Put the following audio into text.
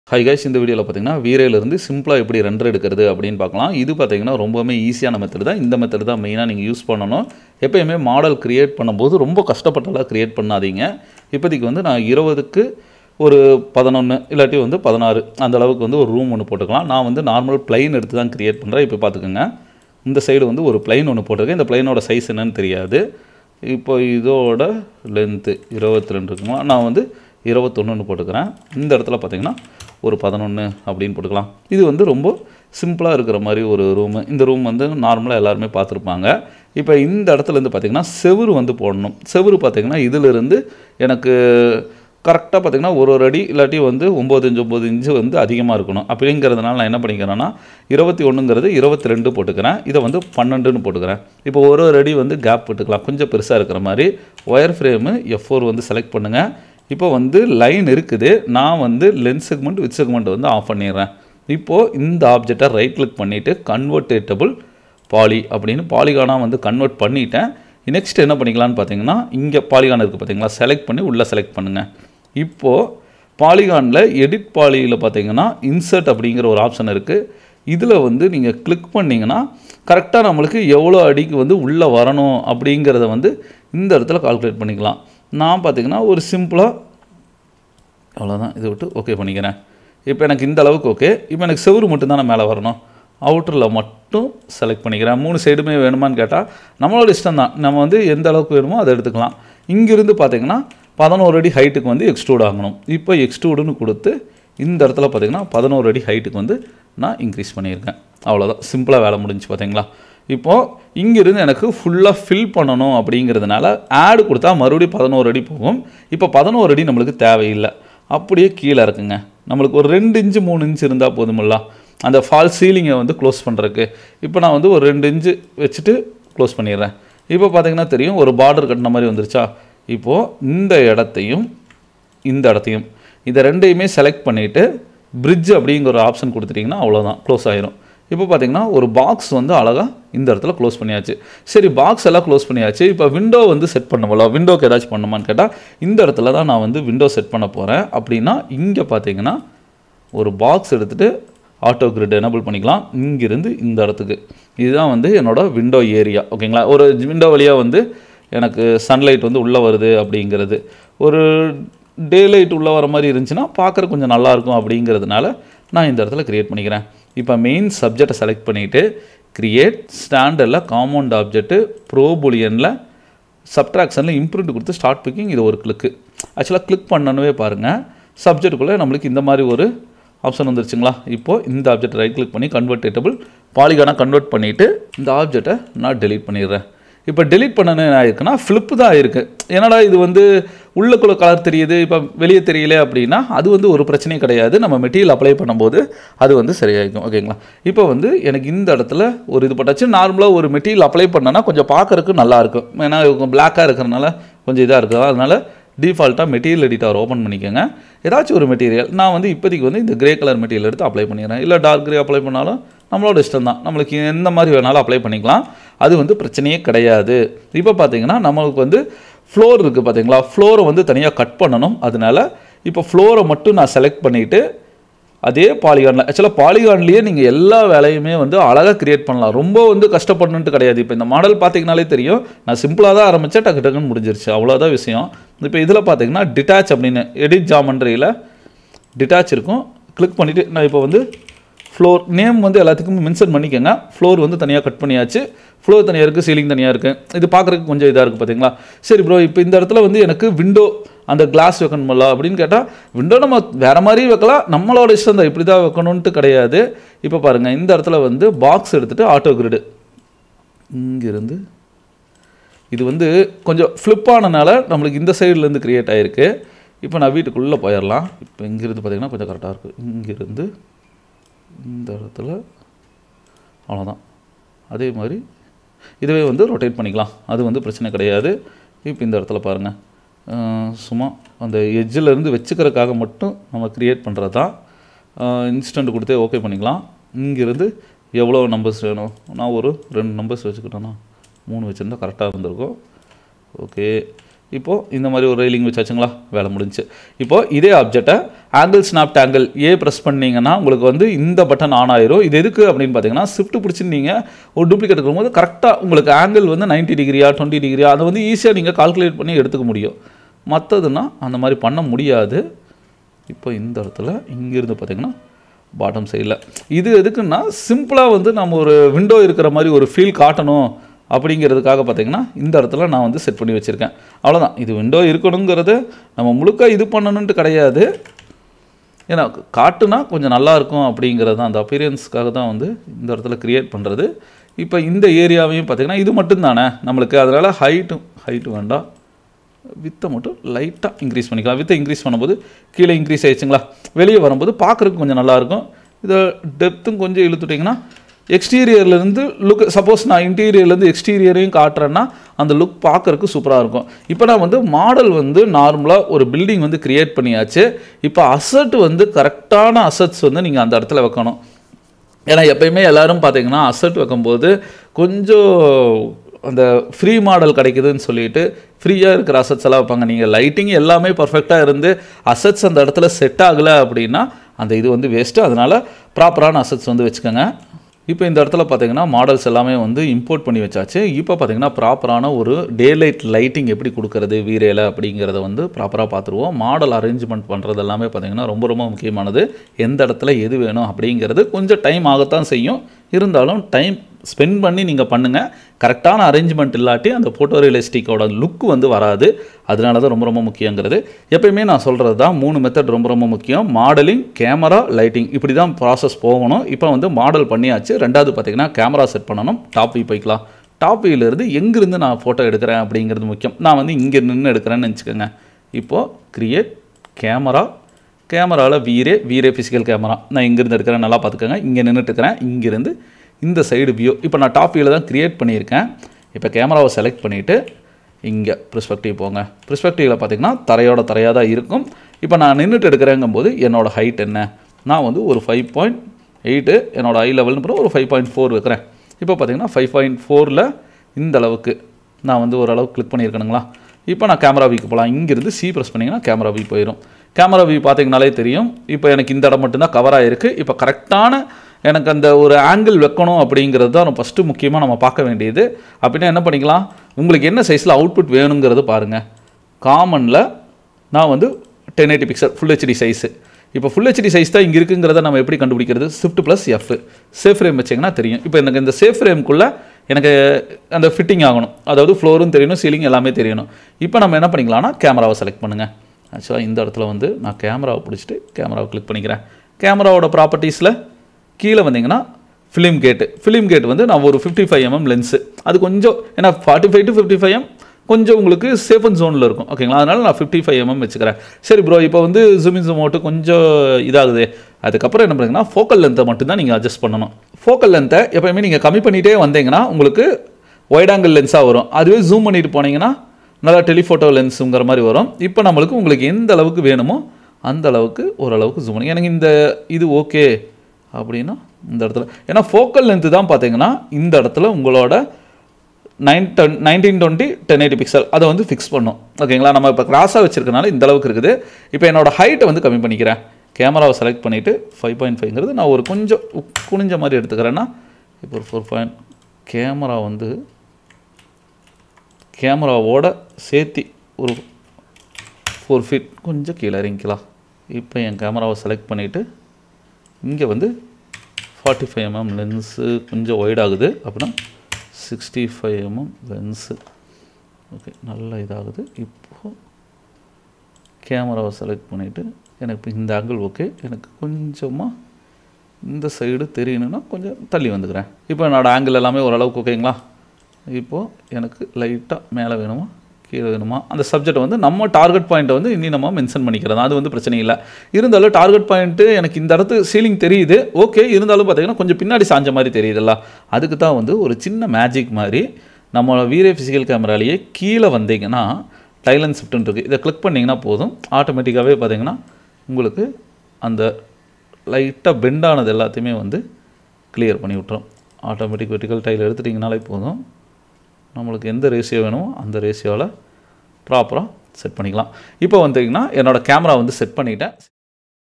hi guys இந்த வீடியோவில் பார்த்தீங்கன்னா வீரையிலேருந்து சிம்பிளாக எப்படி ரெண்டர் எடுக்கிறது அப்படின்னு பார்க்கலாம் இது பார்த்தீங்கன்னா ரொம்பவுமே ஈஸியான மெத்தட் தான் இந்த மெத்தட் தான் மெயினாக நீங்கள் யூஸ் பண்ணணும் எப்பயுமே மாடல் கிரியேட் பண்ணும்போது ரொம்ப கஷ்டப்பட்டெல்லாம் கிரியேட் பண்ணாதீங்க இப்போதைக்கு வந்து நான் இருபதுக்கு ஒரு பதினொன்று இல்லாட்டி வந்து பதினாறு அந்த அளவுக்கு வந்து ஒரு ரூம் ஒன்று போட்டுக்கலாம் நான் வந்து நார்மல் பிளைன் எடுத்து தான் கிரியேட் பண்ணுறேன் இப்போ பார்த்துக்கோங்க இந்த சைடு வந்து ஒரு பிளைன் ஒன்று போட்டிருக்கேன் இந்த பிளைனோட சைஸ் என்னன்னு தெரியாது இப்போ இதோட லென்த்து இருபத்தி ரெண்டு இருக்குமா நான் வந்து இருபத்தொன்னுன்னு போட்டுக்கிறேன் இந்த இடத்துல பார்த்தீங்கன்னா ஒரு பதினொன்று அப்படின்னு போட்டுக்கலாம் இது வந்து ரொம்ப சிம்பிளாக இருக்கிற மாதிரி ஒரு ரூமு இந்த ரூம் வந்து நார்மலாக எல்லாருமே பார்த்துருப்பாங்க இப்போ இந்த இடத்துல இருந்து பார்த்தீங்கன்னா செவுரு வந்து போடணும் செவுரு பார்த்தீங்கன்னா இதிலிருந்து எனக்கு கரெக்டாக பார்த்தீங்கன்னா ஒரு ஒரு அடி இல்லாட்டி வந்து ஒம்பது இன்ச்சு ஒம்பது இன்ச்சு வந்து அதிகமாக இருக்கணும் அப்படிங்கிறதுனால நான் என்ன பண்ணிக்கிறேன்னா இருபத்தி ஒன்றுங்கிறது இருபத்தி ரெண்டு போட்டுக்கிறேன் இதை வந்து பன்னெண்டுன்னு போட்டுக்கிறேன் இப்போ ஒரு ஒரு அடி வந்து கேப் விட்டுக்கலாம் கொஞ்சம் பெருசாக இருக்கிற மாதிரி ஒயர் ஃப்ரேமு எஃப் ஃபோர் வந்து செலக்ட் பண்ணுங்கள் இப்போ வந்து லைன் இருக்குது நான் வந்து லென்ஸ் செக்மெண்ட் வித் செக்மெண்ட் வந்து ஆஃப் பண்ணிடுறேன் இப்போது இந்த ஆப்ஜெக்டை ரைட் கிளிக் பண்ணிவிட்டு கன்வெர்டேட்டபிள் பாலி அப்படின்னு பாலிகானாக வந்து கன்வெர்ட் பண்ணிட்டேன் நெக்ஸ்ட் என்ன பண்ணிக்கலாம்னு பார்த்தீங்கன்னா இங்கே பாலிகான் இருக்குது பார்த்தீங்களா செலக்ட் பண்ணி உள்ளே செலக்ட் பண்ணுங்கள் இப்போது பாலிகானில் எடிட் பாலியில் பார்த்தீங்கன்னா இன்சர்ட் அப்படிங்கிற ஒரு ஆப்ஷன் இருக்குது இதில் வந்து நீங்கள் கிளிக் பண்ணிங்கன்னா கரெக்டாக நம்மளுக்கு எவ்வளோ அடிக்கு வந்து உள்ளே வரணும் அப்படிங்கிறத வந்து இந்த இடத்துல கால்குலேட் பண்ணிக்கலாம் நான் பார்த்தீங்கன்னா ஒரு சிம்பிளாக அவ்வளோதான் இதை விட்டு ஓகே பண்ணிக்கிறேன் இப்போ எனக்கு இந்த அளவுக்கு ஓகே இப்போ எனக்கு செவுரு மட்டும்தானே மேலே வரணும் அவுட்டரில் மட்டும் செலக்ட் பண்ணிக்கிறேன் மூணு சைடுமே வேணுமான்னு கேட்டால் நம்மளோட இஷ்டம் தான் நம்ம வந்து எந்த அளவுக்கு வேணுமோ அதை எடுத்துக்கலாம் இங்கிருந்து பார்த்தீங்கன்னா பதினோரு அடி ஹைட்டுக்கு வந்து எக்ஸ்ட்ரூட் ஆகணும் இப்போ எக்ஸ்ட்ரூடுன்னு கொடுத்து இந்த இடத்துல பார்த்தீங்கன்னா பதினோரு அடி ஹைட்டுக்கு வந்து நான் இன்க்ரீஸ் பண்ணியிருக்கேன் அவ்வளோதான் சிம்பிளாக வேலை முடிஞ்சு பார்த்தீங்களா இப்போது இங்கிருந்து எனக்கு ஃபுல்லாக ஃபில் பண்ணணும் அப்படிங்கிறதுனால ஆடு கொடுத்தா மறுபடியும் பதினோரு அடி போகும் இப்போ பதினோரு அடி நம்மளுக்கு தேவையில்லை அப்படியே கீழே இருக்குங்க நம்மளுக்கு ஒரு ரெண்டு இன்ச்சு மூணு இன்ச்சு இருந்தால் போதுமில்ல அந்த ஃபால் சீலிங்கை வந்து க்ளோஸ் பண்ணுறதுக்கு இப்போ நான் வந்து ஒரு ரெண்டு இன்ச்சு வச்சுட்டு க்ளோஸ் பண்ணிடுறேன் இப்போ பார்த்தீங்கன்னா தெரியும் ஒரு பார்டர் கட்டின மாதிரி வந்துருச்சா இப்போது இந்த இடத்தையும் இந்த இடத்தையும் இதை ரெண்டையுமே செலக்ட் பண்ணிவிட்டு பிரிட்ஜ் அப்படிங்கிற ஒரு ஆப்ஷன் கொடுத்துட்டிங்கன்னா அவ்வளோதான் க்ளோஸ் ஆயிரும் இப்போ பார்த்தீங்கன்னா ஒரு பாக்ஸ் வந்து அழகாக இந்த இடத்துல க்ளோஸ் பண்ணியாச்சு சரி பாக்ஸ் எல்லாம் க்ளோஸ் பண்ணியாச்சு இப்போ விண்டோ வந்து செட் பண்ணுவோம்ல விண்டோக்கு ஏதாச்சும் பண்ணுமான்னு கேட்டால் இந்த இடத்துல தான் நான் வந்து விண்டோ செட் பண்ண போகிறேன் அப்படின்னா இங்கே பார்த்தீங்கன்னா ஒரு பாக்ஸ் எடுத்துகிட்டு ஆட்டோ கிரிட் எனபிள் பண்ணிக்கலாம் இங்கிருந்து இந்த இடத்துக்கு இதுதான் வந்து என்னோட விண்டோ ஏரியா ஓகேங்களா ஒரு விண்டோ வழியாக வந்து எனக்கு சன்லைட் வந்து உள்ளே வருது அப்படிங்கிறது ஒரு டே லைட் உள்ளே வர மாதிரி இருந்துச்சுன்னா பார்க்குற கொஞ்சம் நல்லாயிருக்கும் அப்படிங்கிறதுனால நான் இந்த இடத்துல க்ரியேட் பண்ணிக்கிறேன் இப்போ மெயின் சப்ஜெக்டை செலக்ட் பண்ணிவிட்டு க்ரியேட் ஸ்டாண்டர்டில் காம்பவுண்ட் ஆப்ஜெக்ட்டு ப்ரோபுலியனில் சப்ட்ராக்ஷனில் இம்ப்ரிண்ட் கொடுத்து ஸ்டார்ட் பிக்கிங் இது ஒரு கிளிக்கு ஆக்சுவலாக கிளிக் பண்ணணுவே பாருங்கள் சப்ஜெக்ட்டுக்குள்ளே நம்மளுக்கு இந்த மாதிரி ஒரு ஆப்ஷன் வந்துருச்சுங்களா இப்போது இந்த ஆப்ஜெக்ட் ரைட் கிளிக் பண்ணி கன்வெர்டேட்டபிள் பாலிகானாக கன்வெர்ட் பண்ணிவிட்டு இந்த ஆப்ஜெக்டை நான் டெலீட் பண்ணிடுறேன் இப்போ டெலீட் பண்ணணும் என்ன ஆயிருக்குன்னா ஃப்ளிப்பு தான் ஆயிருக்கு என்னடா இது வந்து உள்ளுக்குள்ள கலர் தெரியுது இப்போ வெளியே தெரியல அப்படின்னா அது வந்து ஒரு பிரச்சனையும் கிடையாது நம்ம மெட்டீரியல் அப்ளை பண்ணும்போது அது வந்து சரியாயிருக்கும் ஓகேங்களா இப்போ வந்து எனக்கு இந்த இடத்துல ஒரு இது பட்டாச்சு நார்மலாக ஒரு மெட்டீரியல் அப்ளை பண்ணனா கொஞ்சம் பார்க்கறதுக்கு நல்லாயிருக்கும் ஏன்னா பிளாக்காக இருக்கிறனால கொஞ்சம் இதாக இருக்குது அதனால் டிஃபால்ட்டாக மெட்டீரியல் எடிட்டர் ஓப்பன் பண்ணிக்கோங்க ஏதாச்சும் ஒரு மெட்டீரியல் நான் வந்து இப்போதைக்கு வந்து இந்த கிரே கலர் மெட்டீரியல் எடுத்து அப்ளை பண்ணிடுறேன் இல்லை டார்க் கிரே அப்ளை பண்ணாலும் நம்மளோட இஷ்டம் தான் நம்மளுக்கு எந்த மாதிரி வேணாலும் அப்ளை பண்ணிக்கலாம் அது வந்து பிரச்சனையே கிடையாது இப்போ பார்த்தீங்கன்னா நம்மளுக்கு வந்து ஃப்ளோர் இருக்குது பார்த்தீங்களா ஃப்ளோரை வந்து தனியாக கட் பண்ணணும் அதனால இப்போ ஃப்ளோரை மட்டும் நான் செலக்ட் பண்ணிவிட்டு அதே பாலிகானில் ஆக்சுவலாக பாலிகான்லேயே நீங்கள் எல்லா வேலையுமே வந்து அழகாக கிரியேட் பண்ணலாம் ரொம்ப வந்து கஷ்டப்படணுன்ட்டு கிடையாது இப்போ இந்த மாடல் பார்த்தீங்கனாலே தெரியும் நான் சிம்பிளாக தான் ஆரம்பித்தேன் டக்கு டக்குன்னு முடிஞ்சிருச்சு அவ்வளோதான் விஷயம் இப்போ இதில் பார்த்தீங்கன்னா டிட்டாச் அப்படின்னு எடிட் ஜாமண்ட்ரியில் டிட்டாச் இருக்கும் கிளிக் பண்ணிவிட்டு நான் இப்போ வந்து ஃப்ளோர் நேம் வந்து எல்லாத்துக்கும் மென்ஷன் பண்ணிக்கோங்க ஃப்ளோர் வந்து தனியாக கட் பண்ணியாச்சு ஃப்ளோர் தனியாக இருக்குது சீலிங் தனியாக இருக்குது இது பார்க்குறதுக்கு கொஞ்சம் இதாக இருக்குது பார்த்தீங்களா சரி ப்ரோ இப்போ இந்த இடத்துல வந்து எனக்கு விண்டோ அந்த கிளாஸ் வைக்கணுமில்ல அப்படின்னு கேட்டால் விண்டோ நம்ம வேறு மாதிரி வைக்கலாம் நம்மளோட இஷ்டம் தான் இப்படி தான் வைக்கணுன்ட்டு கிடையாது இப்போ பாருங்கள் இந்த இடத்துல வந்து பாக்ஸ் எடுத்துகிட்டு ஆட்டோ கிரிடு இங்கிருந்து இது வந்து கொஞ்சம் ஃப்ளிப் ஆனனால நம்மளுக்கு இந்த சைட்லேருந்து க்ரியேட் ஆகிருக்கு இப்போ நான் வீட்டுக்குள்ளே போயிடலாம் இப்போ இங்கிருந்து பார்த்தீங்கன்னா கொஞ்சம் கரெக்டாக இருக்குது இங்கிருந்து இந்த இடத்துல அவ்வளோதான் அதே மாதிரி இதுவே வந்து ரொட்டேட் பண்ணிக்கலாம் அது வந்து பிரச்சனை கிடையாது இப்போ இந்த இடத்துல பாருங்கள் சும்மா அந்த எட்ஜிலேருந்து வச்சுக்கிறதுக்காக மட்டும் நம்ம க்ரியேட் பண்ணுறது தான் இன்ஸ்டன்ட் கொடுத்தே ஓகே பண்ணிக்கலாம் இங்கேருந்து எவ்வளோ நம்பர்ஸ் வேணும் நான் ஒரு ரெண்டு நம்பர்ஸ் வச்சுக்கிட்டேன்னா மூணு வச்சுருந்தா கரெக்டாக இருந்திருக்கும் ஓகே இப்போது இந்த மாதிரி ஒரு ரெயிலிங் வச்சாச்சுங்களா வேலை முடிஞ்சுச்சு இப்போது இதே ஆப்ஜெக்டை angle snap angle A press பண்ணீங்கன்னா உங்களுக்கு வந்து இந்த பட்டன் ஆன் ஆயிரும் இது எதுக்கு அப்படின்னு பார்த்தீங்கன்னா ஷிஃப்ட் பிடிச்சி நீங்கள் ஒரு டூப்ளிகேட் இருக்கும்போது கரெக்டாக உங்களுக்கு ஆங்கிள் வந்து 90 டிகிரியா டுவெண்ட்டி டிகிரியா அதை வந்து ஈஸியாக நீங்கள் கால்குலேட் பண்ணி எடுத்துக்க முடியும் மற்றதுன்னா அந்த மாதிரி பண்ண முடியாது இப்போ இந்த இடத்துல இங்கேருந்து பார்த்தீங்கன்னா பாட்டம் சைடில் இது எதுக்குன்னா சிம்பிளாக வந்து நம்ம ஒரு விண்டோ இருக்கிற மாதிரி ஒரு ஃபீல் காட்டணும் அப்படிங்கிறதுக்காக பார்த்தீங்கன்னா இந்த இடத்துல நான் வந்து செட் பண்ணி வச்சுருக்கேன் அவ்வளோதான் இது விண்டோ இருக்கணுங்கிறது நம்ம முழுக்க இது பண்ணணுன்ட்டு கிடையாது ஏன்னா காட்டுனா கொஞ்சம் நல்லா இருக்கும் அப்படிங்கிறது தான் அந்த அப்பியரன்ஸ்க்காக தான் வந்து இந்த இடத்துல க்ரியேட் பண்ணுறது இப்போ இந்த ஏரியாவையும் பார்த்தீங்கன்னா இது மட்டும்தானே நம்மளுக்கு அதனால் ஹைட்டும் ஹைட்டு வேண்டாம் வித்தை மட்டும் லைட்டாக இன்க்ரீஸ் பண்ணிக்கலாம் வித்தை இன்க்ரீஸ் பண்ணும்போது கீழே இன்க்ரீஸ் ஆயிடுச்சுங்களா வெளியே வரும்போது பார்க்குறதுக்கு கொஞ்சம் நல்லாயிருக்கும் இதை டெப்த்தும் கொஞ்சம் இழுத்துட்டிங்கன்னா எக்ஸ்டீரியர்லேருந்து லுக் சப்போஸ் நான் இன்டீரியர்லேருந்து எக்ஸ்டீரியரையும் காட்டுறேன்னா அந்த லுக் பார்க்குறதுக்கு சூப்பராக இருக்கும் இப்போ நான் வந்து மாடல் வந்து நார்மலாக ஒரு பில்டிங் வந்து கிரியேட் பண்ணியாச்சு இப்போ அசட் வந்து கரெக்டான அசட்ஸ் வந்து நீங்கள் அந்த இடத்துல வைக்கணும் ஏன்னா எப்பயுமே எல்லாரும் பார்த்தீங்கன்னா அசட் வைக்கும்போது கொஞ்சம் அந்த ஃப்ரீ மாடல் கிடைக்குதுன்னு சொல்லிட்டு ஃப்ரீயாக இருக்கிற அசட்ஸ் எல்லாம் வைப்பாங்க நீங்கள் லைட்டிங் எல்லாமே பர்ஃபெக்டாக இருந்து அசட்ஸ் அந்த இடத்துல செட் ஆகலை அப்படின்னா அந்த இது வந்து வேஸ்ட்டு அதனால் ப்ராப்பரான அசட்ஸ் வந்து வச்சுக்கோங்க இப்போ இந்த இடத்துல பார்த்தீங்கன்னா மாடல்ஸ் எல்லாமே வந்து இம்போர்ட் பண்ணி வச்சாச்சு இப்போ பார்த்தீங்கன்னா ப்ராப்பரான ஒரு டே லைட் லைட்டிங் எப்படி கொடுக்கறது வீரேல அப்படிங்கிறத வந்து ப்ராப்பராக பார்த்துருவோம் மாடல் அரேஞ்ச்மெண்ட் பண்ணுறது எல்லாமே பார்த்தீங்கன்னா ரொம்ப ரொம்ப முக்கியமானது எந்த இடத்துல எது வேணும் அப்படிங்கிறது கொஞ்சம் டைம் ஆகத்தான் செய்யும் இருந்தாலும் டைம் ஸ்பெண்ட் பண்ணி நீங்கள் பண்ணுங்கள் கரெக்டான அரேஞ்ச்மெண்ட் இல்லாட்டி அந்த ஃபோட்டோ ரியலிஸ்டிக்கோட லுக் வந்து வராது அதனால தான் ரொம்ப ரொம்ப முக்கியங்கிறது எப்பயுமே நான் சொல்கிறது தான் மூணு மெத்தட் ரொம்ப ரொம்ப முக்கியம் மாடலிங் கேமரா லைட்டிங் இப்படி தான் ப்ராசஸ் போகணும் இப்போ வந்து மாடல் பண்ணியாச்சு ரெண்டாவது பார்த்தீங்கன்னா கேமரா செட் பண்ணணும் டாப் வியூ போய்க்கலாம் டாப் வியூலேருந்து எங்கேருந்து நான் ஃபோட்டோ எடுக்கிறேன் அப்படிங்கிறது முக்கியம் நான் வந்து இங்கே நின்று எடுக்கிறேன்னு நினச்சிக்கோங்க இப்போது க்ரியேட் கேமரா கேமராவில் வீரே வீரே ஃபிசிக்கல் கேமரா நான் இங்கேருந்து எடுக்கிறேன் நல்லா பார்த்துக்கோங்க இங்கே நின்றுட்டு இருக்கிறேன் இங்கேருந்து இந்த சைடு வியூ இப்போ நான் டாப் வியூவில் தான் க்ரியேட் பண்ணியிருக்கேன் இப்போ கேமராவை செலக்ட் பண்ணிவிட்டு இங்கே ப்ரிஸ்பெக்டிவ் போங்க ப்ரிஸ்பெக்டிவில் பார்த்தீங்கன்னா தரையோட தரையாக தான் இருக்கும் இப்போ நான் நின்றுட்டு எடுக்கிறேங்கும்போது என்னோடய ஹைட் என்ன நான் வந்து ஒரு ஃபைவ் பாயிண்ட் எயிட்டு என்னோட ஐ லெவல்னு பிறகு ஒரு ஃபைவ் பாயிண்ட் ஃபோர் வைக்கிறேன் இப்போ பார்த்தீங்கன்னா ஃபைவ் பாயிண்ட் ஃபோரில் இந்த அளவுக்கு நான் வந்து ஓரளவுக்கு கிளிக் பண்ணியிருக்கணுங்களா இப்போ நான் கேமரா வியூக்கு போகலாம் இங்கேருந்து சி ப்ரெஸ் பண்ணிங்கன்னா கேமரா வியூ போயிடும் கேமரா வியூ பார்த்தீங்கனாலே தெரியும் இப்போ எனக்கு இந்த இடம் மட்டும்தான் கவர் ஆகிருக்கு இப்போ கரெக்டான எனக்கு அந்த ஒரு ஆங்கிள் வைக்கணும் அப்படிங்கிறது தான் ஃபஸ்ட்டு முக்கியமாக நம்ம பார்க்க வேண்டியது அப்படின்னா என்ன பண்ணிக்கலாம் உங்களுக்கு என்ன சைஸில் அவுட்புட் வேணுங்கிறது பாருங்கள் காமனில் நான் வந்து ten eighty pixel full HD size இப்போ ஃபுல் ஹெச்டி சைஸ் தான் இங்கே இருக்குங்கிறத நம்ம எப்படி கண்டுபிடிக்கிறது shift plus F safe frame வச்சிங்கன்னா தெரியும் இப்போ எனக்கு இந்த சேஃப் ஃப்ரேம்குள்ளே எனக்கு அந்த ஃபிட்டிங் ஆகணும் அதாவது ஃப்ளோரும் தெரியணும் சீலிங் எல்லாமே தெரியணும் இப்போ நம்ம என்ன பண்ணிக்கலாம்னா கேமராவை செலக்ட் பண்ணுங்கள் ஆக்சுவலாக இந்த இடத்துல வந்து நான் கேமராவை பிடிச்சிட்டு கேமராவை கிளிக் பண்ணிக்கிறேன் கேமராவோட ப்ராப்பர்ட்டிஸில் கீழே வந்தீங்கன்னா ஃபிலிம் கேட்டு ஃபிலிம் கேட் வந்து நான் ஒரு ஃபிஃப்டி ஃபைவ் எம்எம் லென்ஸு அது கொஞ்சம் ஏன்னா forty five to fifty five M கொஞ்சம் உங்களுக்கு சேஃப் அண்ட் ஜோனில் இருக்கும் ஓகேங்களா அதனால் நான் ஃபிஃப்டி ஃபைவ் எம்எம் வச்சுக்கிறேன் சரி ப்ரோ இப்போ வந்து ஜூமின் ஜூம் அவுட்டு கொஞ்சம் இதாகுது அதுக்கப்புறம் என்ன பண்ணுறீங்கன்னா ஃபோக்கல் லென்த்தை மட்டும்தான் நீங்கள் அட்ஜஸ்ட் பண்ணணும் ஃபோக்கல் லென்த்தை எப்போயுமே நீங்கள் கம்மி பண்ணிகிட்டே வந்தீங்கன்னா உங்களுக்கு ஒயிட் ஆங்கிள் லென்ஸாக வரும் அதுவே ஜூம் பண்ணிட்டு போனீங்கன்னா நல்லா டெலிஃபோட்டோ லென்ஸுங்கிற மாதிரி வரும் இப்போ நம்மளுக்கு உங்களுக்கு எந்த அளவுக்கு வேணுமோ அந்த அளவுக்கு ஓரளவுக்கு ஜூம் பண்ணி எனக்கு இந்த இது ஓகே அப்படின்னா இந்த இடத்துல ஏன்னா ஃபோக்கல் லென்த்து தான் பார்த்தீங்கன்னா இந்த இடத்துல உங்களோட nine ten nineteen twenty ten eighty pixel அதை வந்து ஃபிக்ஸ் பண்ணும் ஓகேங்களா நம்ம இப்போ கிராஸாக வச்சிருக்கனால இந்த அளவுக்கு இருக்குது இப்போ என்னோட ஹைட்டை வந்து கம்மி பண்ணிக்கிறேன் கேமராவை செலக்ட் பண்ணிவிட்டு ஃபைவ் பாயிண்ட் ஃபைவ்ங்கிறது நான் ஒரு கொஞ்சம் உக்- குனிஞ்ச மாதிரி எடுத்துக்கிறேன்னா இப்போ ஒரு ஃபோர் பாயிண்ட் கேமரா வந்து கேமராவோட சேர்த்தி ஒரு ஃபோர் ஃபீட் கொஞ்சம் கீழே இறங்கிக்கலாம் இப்போ என் கேமராவை செலக்ட் பண்ணிவிட்டு இங்கே வந்து ஃபார்ட்டி ஃபைவ் எம்எம் லென்ஸு கொஞ்சம் ஒய்ட் ஆகுது அப்படின்னா sixty five MM lens okay நல்லா இதாகுது இப்போது கேமராவை செலக்ட் பண்ணிவிட்டு எனக்கு இப்ப இந்த ஆங்கிள் ஓகே எனக்கு கொஞ்சமாக இந்த சைடு தெரியணும்னா கொஞ்சம் தள்ளி வந்துக்கிறேன் இப்போ என்னோடய ஆங்கிள் எல்லாமே ஓரளவுக்கு ஓகேங்களா இப்போது எனக்கு லைட்டாக மேலே வேணுமா கீழே வேணுமா அந்த சப்ஜெக்ட் வந்து நம்ம டார்கெட் பாயிண்ட்டை வந்து இன்னி நம்ம மென்ஷன் பண்ணிக்கிறது அது வந்து பிரச்சனை இல்லை இருந்தாலும் டார்கெட் பாயிண்ட்டு எனக்கு இந்த இடத்து சீலிங் தெரியுது ஓகே இருந்தாலும் பார்த்தீங்கன்னா கொஞ்சம் பின்னாடி சாஞ்ச மாதிரி தெரியுதுல்ல அதுக்கு தான் வந்து ஒரு சின்ன மேஜிக் மாதிரி நம்ம வீரே ஃபிசிக்கல் கேமராலேயே கீழே வந்தீங்கன்னா டைலன் ஷிஃப்ட்னு இருக்குது இதை கிளிக் பண்ணிங்கன்னா போதும் ஆட்டோமேட்டிக்காகவே பார்த்தீங்கன்னா உங்களுக்கு அந்த லைட்டாக பெண்ட் ஆனது எல்லாத்தையுமே வந்து கிளியர் பண்ணி விட்டுரும் ஆட்டோமேட்டிக் வெர்டிக்கல் டைல் எடுத்துட்டிங்கனாலே போதும் நம்மளுக்கு எந்த ரேஷியோ வேணுமோ அந்த ரேஷியோவில் ப்ராப்பராக செட் பண்ணிக்கலாம் இப்போ வந்தீங்கன்னா என்னோட கேமரா வந்து செட் பண்ணிட்டேன்